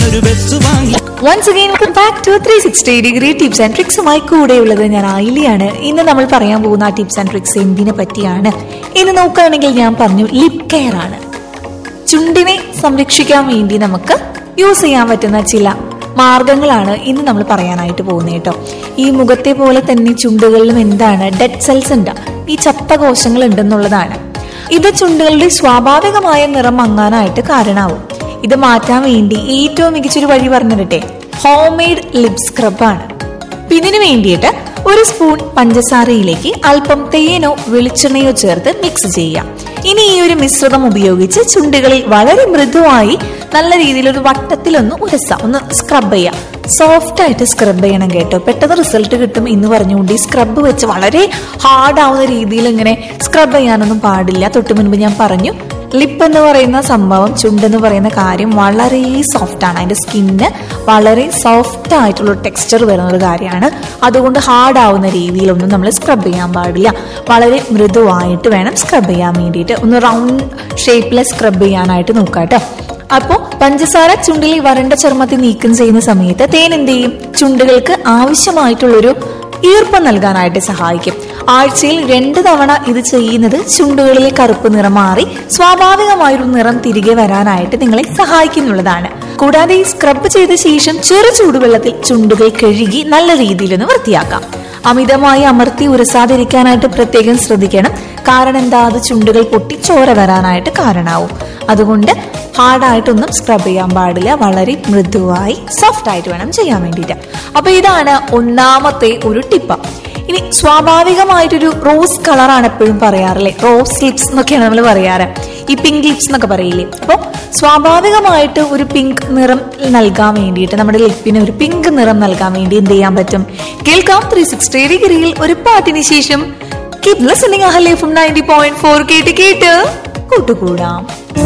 ഞാനൊരു ബസ് വാങ്ങി once again welcome back to three sixty degree tips and ട്രിക്സുമായി കൂടെയുള്ളത് ഞാൻ ആയിലിയാണ് ഇന്ന് നമ്മൾ പറയാൻ പോകുന്ന ആ ടിപ്സ് ആൻഡ് ട്രിക്സ് എന്തിനെ പറ്റിയാണ് ഇന്ന് നോക്കുകയാണെങ്കിൽ ഞാൻ പറഞ്ഞു ലിപ് കെയർ ആണ് ചുണ്ടിനെ സംരക്ഷിക്കാൻ വേണ്ടി നമുക്ക് യൂസ് ചെയ്യാൻ പറ്റുന്ന ചില മാർഗങ്ങളാണ് ഇന്ന് നമ്മൾ പറയാനായിട്ട് പോകുന്നത് കേട്ടോ ഈ മുഖത്തെ പോലെ തന്നെ ചുണ്ടുകളിലും എന്താണ് ഡെഡ് സെൽസ് ഉണ്ട് ഈ ചത്ത കോശങ്ങൾ ഉണ്ടെന്നുള്ളതാണ് ഇത് ചുണ്ടുകളുടെ സ്വാഭാവികമായ നിറം മങ്ങാനായിട്ട് കാരണമാവും ഇത് മാറ്റാൻ വേണ്ടി ഏറ്റവും മികച്ചൊരു വഴി പറഞ്ഞിട്ടെ ഹോം മെയ്ഡ് ലിപ് സ്ക്രബാണ് ഇതിനു വേണ്ടിയിട്ട് ഒരു സ്പൂൺ പഞ്ചസാരയിലേക്ക് അല്പം തേനോ വെളിച്ചെണ്ണയോ ചേർത്ത് മിക്സ് ചെയ്യാം ഇനി ഈ ഒരു മിശ്രിതം ഉപയോഗിച്ച് ചുണ്ടുകളിൽ വളരെ മൃദുവായി നല്ല രീതിയിൽ ഒരു വട്ടത്തിലൊന്ന് ഉരസാം ഒന്ന് സ്ക്രബ് ചെയ്യാം സോഫ്റ്റ് ആയിട്ട് സ്ക്രബ് ചെയ്യണം കേട്ടോ പെട്ടെന്ന് റിസൾട്ട് കിട്ടും എന്ന് പറഞ്ഞുകൊണ്ട് ഈ സ്ക്രബ് വെച്ച് വളരെ ഹാർഡ് ആവുന്ന രീതിയിൽ ഇങ്ങനെ സ്ക്രബ് ചെയ്യാനൊന്നും പാടില്ല തൊട്ട് മുൻപ് ഞാൻ പറഞ്ഞു ലിപ്പ് എന്ന് പറയുന്ന സംഭവം ചുണ്ടെന്ന് പറയുന്ന കാര്യം വളരെ സോഫ്റ്റ് ആണ് അതിന്റെ സ്കിന്ന് വളരെ സോഫ്റ്റ് ആയിട്ടുള്ള ടെക്സ്ചർ വരുന്ന ഒരു കാര്യമാണ് അതുകൊണ്ട് ഹാർഡ് ആവുന്ന രീതിയിലൊന്നും നമ്മൾ സ്ക്രബ് ചെയ്യാൻ പാടില്ല വളരെ മൃദുവായിട്ട് വേണം സ്ക്രബ് ചെയ്യാൻ വേണ്ടിയിട്ട് ഒന്ന് റൗണ്ട് ഷേപ്പിൽ സ്ക്രബ് ചെയ്യാനായിട്ട് നോക്കാം കേട്ടോ അപ്പോൾ പഞ്ചസാര ചുണ്ടിൽ വരണ്ട ചർമ്മത്തിൽ നീക്കം ചെയ്യുന്ന സമയത്ത് തേൻ എന്ത് ചെയ്യും ചുണ്ടുകൾക്ക് ആവശ്യമായിട്ടുള്ളൊരു ഈർപ്പം നൽകാനായിട്ട് സഹായിക്കും ആഴ്ചയിൽ രണ്ട് തവണ ഇത് ചെയ്യുന്നത് ചുണ്ടുകളിലെ കറുപ്പ് നിറം മാറി സ്വാഭാവികമായൊരു നിറം തിരികെ വരാനായിട്ട് നിങ്ങളെ സഹായിക്കുന്നുള്ളതാണ് കൂടാതെ ഈ സ്ക്രബ് ചെയ്ത ശേഷം ചെറു ചൂടുവെള്ളത്തിൽ ചുണ്ടുകൾ കഴുകി നല്ല രീതിയിൽ ഒന്ന് വൃത്തിയാക്കാം അമിതമായി അമർത്തി ഉരസാതിരിക്കാനായിട്ട് പ്രത്യേകം ശ്രദ്ധിക്കണം കാരണം എന്താ അത് ചുണ്ടുകൾ പൊട്ടി ചോര വരാനായിട്ട് കാരണമാവും അതുകൊണ്ട് ഹാർഡായിട്ടൊന്നും സ്ക്രബ് ചെയ്യാൻ പാടില്ല വളരെ മൃദുവായി സോഫ്റ്റ് ആയിട്ട് വേണം ചെയ്യാൻ വേണ്ടിയിട്ട് അപ്പൊ ഇതാണ് ഒന്നാമത്തെ ഒരു ടിപ്പ് ഇനി സ്വാഭാവികമായിട്ടൊരു റോസ് കളറാണ് എപ്പോഴും പറയാറില്ലേ റോസ് ലിപ്സ് എന്നൊക്കെയാണ് നമ്മൾ പറയാറ് ഈ പിങ്ക് ലിപ്സ് എന്നൊക്കെ പറയില്ലേ അപ്പോൾ സ്വാഭാവികമായിട്ട് ഒരു പിങ്ക് നിറം നൽകാൻ വേണ്ടിയിട്ട് നമ്മുടെ ലിപ്പിന് ഒരു പിങ്ക് നിറം നൽകാൻ വേണ്ടി എന്ത് ചെയ്യാൻ പറ്റും കേൾക്കാം ത്രീ സിക്സ്റ്റി ഡിഗ്രിയിൽ ഒരു പാട്ടിന് ശേഷം കീപ് ലിസണിങ് അഹലേ ഫ്രം നയൻറ്റി പോയിന്റ് ഫോർ കേട്ട് കേട്ട് കൂട്ടുകൂടാം